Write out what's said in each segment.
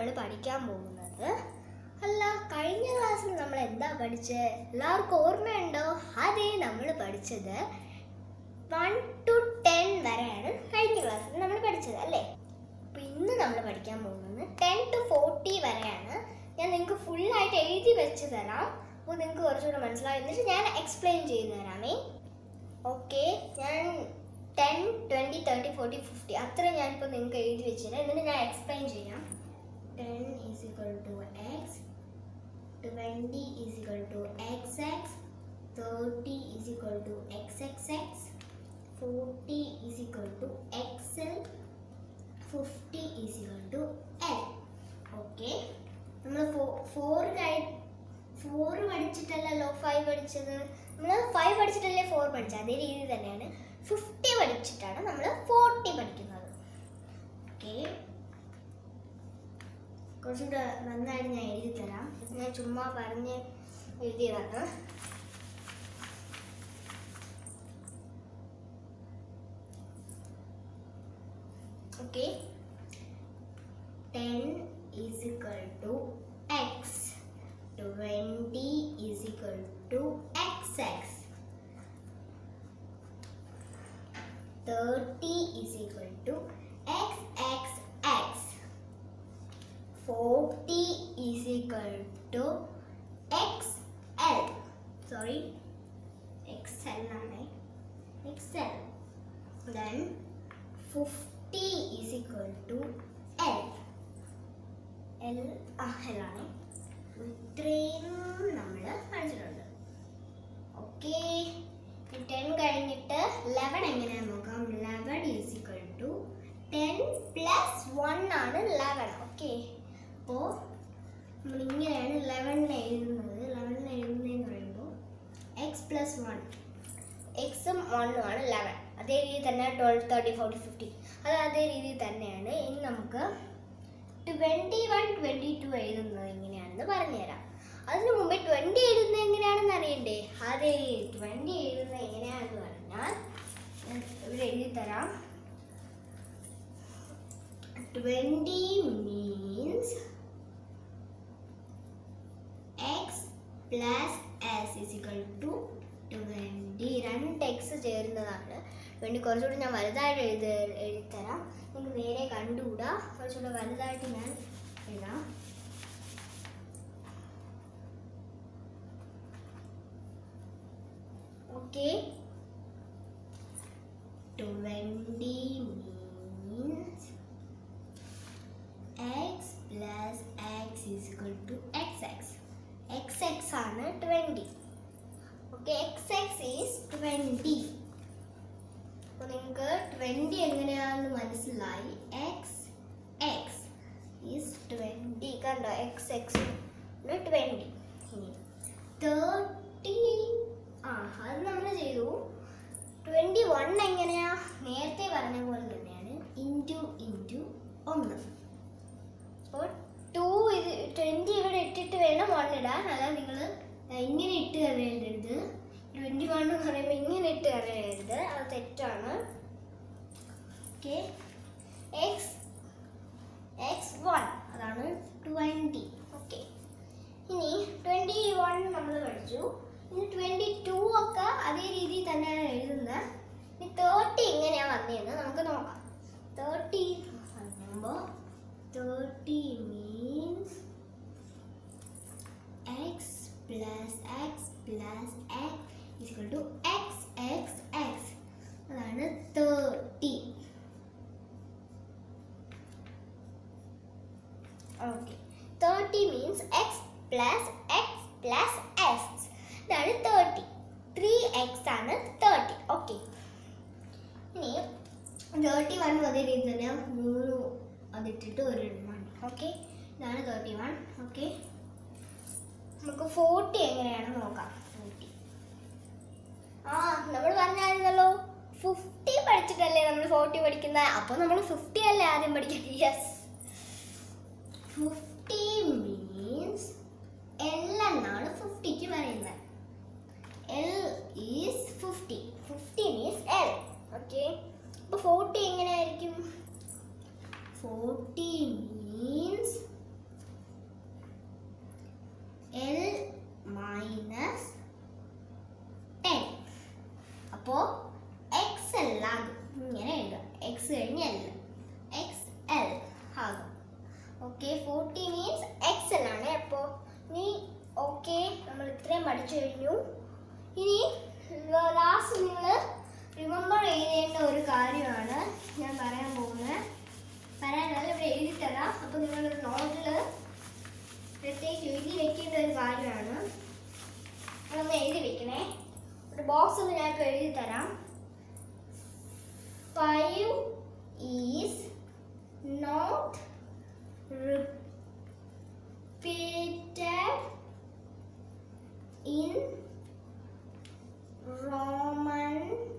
നമ്മൾ പഠിക്കാൻ പോകുന്നത് അല്ല കഴിഞ്ഞ ക്ലാസ്സിൽ നമ്മൾ എന്താ പഠിച്ചത് എല്ലാവർക്കും ഓർമ്മയുണ്ടോ അതെ നമ്മൾ പഠിച്ചത് വൺ ടു ടെൻ വരെയാണ് കഴിഞ്ഞ ക്ലാസ്സിൽ നമ്മൾ പഠിച്ചത് അല്ലേ അപ്പോൾ ഇന്ന് നമ്മൾ പഠിക്കാൻ പോകുന്നത് ടെൻ ടു ഫോർട്ടി വരെയാണ് ഞാൻ നിങ്ങൾക്ക് ഫുള്ളായിട്ട് എഴുതി വെച്ച് തരാം അപ്പോൾ നിങ്ങൾക്ക് കുറച്ചുകൂടെ മനസ്സിലാവും എന്നിട്ട് ഞാൻ എക്സ്പ്ലെയിൻ ചെയ്തു തരാമേ ഓക്കെ ഞാൻ ten twenty thirty forty fifty അത്ര ഞാനിപ്പോൾ നിങ്ങൾക്ക് എഴുതി വെച്ചില്ല എന്നിട്ട് ഞാൻ എക്സ്പ്ലെയിൻ ചെയ്യാം ten is equal to X twenty is equal to X X thirty is equal to X X X forty is equal to X L fifty is equal to L okay നമ്മൾ four കഴി four പഠിച്ചിട്ടല്ലല്ലോ five പഠിച്ചത് നമ്മൾ five പഠിച്ചിട്ടല്ലേ four പഠിച്ചത് അതേ രീതി തന്നെയാണ് fifty പഠിച്ചിട്ടാണ് നമ്മൾ ഫോർട്ടി പഠിക്കുന്നത് ഓക്കെ കുറച്ചുകൂടെ നന്നായിട്ട് ഞാൻ എഴുതി തരാം ഞാൻ ചുമ്മാ പറഞ്ഞ് എഴുതിയതാണ് okay ten is equal to X twenty is equal to X X thirty is equal to X X X forty is equal to X L sorry X L ആണ് X L then fifty is equal to L L ആ L ആണ് ഇത്രയും നമ്മൾ പഠിച്ചിട്ടുണ്ട് okay ten കഴിഞ്ഞിട്ട് eleven എങ്ങനെയാണെന്ന് നോക്കാം eleven is equal to ten plus one ആണ് ലെവൻ ഓക്കെ അപ്പോൾ നമ്മളിങ്ങനെയാണ് ലെവനിൽ എഴുതുന്നത് ലെവനിൽ എഴുതുന്നതെന്ന് പറയുമ്പോൾ എക്സ് പ്ലസ് വൺ എക്സും വണ്ണും ആണ് ലെവൻ അതേ രീതി തന്നെ ട്വൽവ് തേർട്ടി ഫോർട്ടി ഫിഫ്റ്റി അത് അതേ രീതി തന്നെയാണ് ഇനി നമുക്ക് ട്വൻറ്റി വൺ ട്വൻറ്റി ടു എഴുതുന്നത് എങ്ങനെയാണെന്ന് പറഞ്ഞുതരാം അതിനു മുമ്പേ ട്വൻറ്റി എഴുതുന്നത് എങ്ങനെയാണെന്ന് അറിയണ്ടേ അതേ ട്വൻറ്റി എഴുതുന്നത് എങ്ങനെയാണെന്ന് പറഞ്ഞാൽ ഞാൻ ഇവിടെ എഴുതി തരാം twenty means X plus S is equal to twenty രണ്ട് എക്സ് ചേരുന്നതാണ് ട്വൻറ്റി കുറച്ചുകൂടി ഞാൻ വലുതായിട്ട് എഴുതി എഴുതിത്തരാം നിങ്ങൾക്ക് നേരെ കണ്ടുകൂടാ കുറച്ചുകൂടെ വലുതായിട്ട് ഞാൻ എഴുതാം okay twenty means X plus X is equal to X X X X ആണ് twenty okay X X is twenty അപ്പോൾ നിങ്ങൾക്ക് ട്വൻറ്റി എങ്ങനെയാണെന്ന് മനസ്സിലായി എക്സ് എക്സ് ഈസ് ട്വൻറ്റി കണ്ടോ എക്സ് എക്സ് ട്വൻറ്റി ഇനി തേർട്ടി ആ അത് നമ്മൾ ചെയ്തു ട്വൻറ്റി വൺ എങ്ങനെയാ നേരത്തെ പറഞ്ഞ പോലെ തന്നെയാണ് ഇൻറ്റു ഇൻറ്റു ഒന്ന് അപ്പോൾ ടു ഇത് ട്വൻറ്റി ഇവിടെ ഇട്ടിട്ട് വേണം വൺ ഇടാൻ അല്ല നിങ്ങൾ ഇങ്ങനെ ഇട്ട് കറിയരുത് ട്വൻറ്റി വൺ എന്ന് പറയുമ്പോൾ ഇങ്ങനെ ഇട്ട് കറിയരുത് അത് തെറ്റാണ് ഓക്കെ എക്സ് എക്സ് വൺ അതാണ് ട്വൻറ്റി ഓക്കെ ഇനി ട്വൻറ്റി വൺ നമ്മൾ പഠിച്ചു ഇനി ട്വൻറ്റി ടു ഒക്കെ അതേ രീതിയിൽ തന്നെയാണ് എഴുതുന്നത് ഇനി തേർട്ടി എങ്ങനെയാണ് വന്നതെന്ന് നമുക്ക് നോക്കാം തേർട്ടി പറയുമ്പോൾ thirty means X plus X plus X equal to X X X അതാണ് thirty okay thirty means X plus X plus X ഇതാണ് തേർട്ടി ത്രീ എക്സ് ആണ് തേർട്ടി ഓക്കെ ഇനി തേർട്ടി വൺ അതേ രീതി തന്നെ മൂന്ന് അതിട്ടിട്ട് ഒരു വൺ ഓക്കെ ഇതാണ് തേർട്ടി വൺ ഓക്കെ നമുക്ക് ഫോർട്ടി എങ്ങനെയാണെന്ന് നോക്കാം ഫോർട്ടി ആ നമ്മൾ പറഞ്ഞായിരുന്നല്ലോ ഫിഫ്റ്റി പഠിച്ചിട്ടല്ലേ നമ്മൾ ഫോർട്ടി പഠിക്കുന്നത് അപ്പോൾ നമ്മൾ ഫിഫ്റ്റി അല്ലേ ആദ്യം പഠിക്കുന്നത് യെസ് ഫിഫ്റ്റി മീൻസ് എൽ എന്നാണ് ഫിഫ്റ്റിക്ക് പറയുന്നത് L is fifty fifty means L okay അപ്പോൾ ഫോർട്ടി എങ്ങനെയായിരിക്കും ഫോർട്ടി മീൻസ് വായിച്ചു കഴിഞ്ഞു ഇനി ലാസ്റ്റ് നിങ്ങൾ റിമെമ്പർ ചെയ്യേണ്ട ഒരു കാര്യമാണ് ഞാൻ പറയാൻ പോകുന്നത് പറയാനല്ല ഇവിടെ എഴുതി തരാം അപ്പോൾ നിങ്ങളൊരു നോട്ടിൽ പ്രത്യേകിച്ച് എഴുതി വെക്കേണ്ട ഒരു കാര്യമാണ് അതൊന്ന് എഴുതി വെക്കണേ ഒരു ബോക്സ് ഒന്ന് ഞാൻ ഇപ്പോൾ എഴുതി തരാം five is not repeated in Roman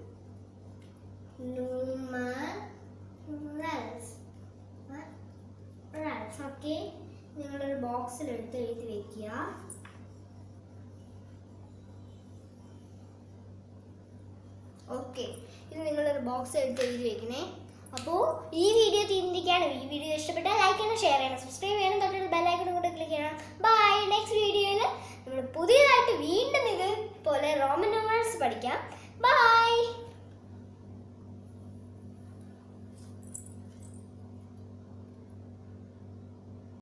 numerals. Numerals, okay? നിങ്ങളൊരു ബോക്സിൽ എടുത്ത് എഴുതി വെക്കുക ഓക്കെ ഇത് നിങ്ങളൊരു ബോക്സ് എടുത്ത് എഴുതി വെക്കണേ അപ്പോൾ ഈ വീഡിയോ തീർന്നിരിക്കുകയാണ് ഈ വീഡിയോ ഇഷ്ടപ്പെട്ടാൽ ലൈക്ക് ചെയ്യണം ഷെയർ ചെയ്യണം സബ്സ്ക്രൈബ് ചെയ്യണം തൊട്ടുള്ള ബെല്ലൈക്കണും കൂടെ ക്ലിക്ക് ചെയ്യണം ബൈ നെക്സ്റ്റ് വീഡിയോയിൽ നമ്മൾ പുതിയതായിട്ട് വീണ്ടും ഇത് പോലെ റോമൻ ന്യൂമേഴ്സ് പഠിക്കാം ബൈ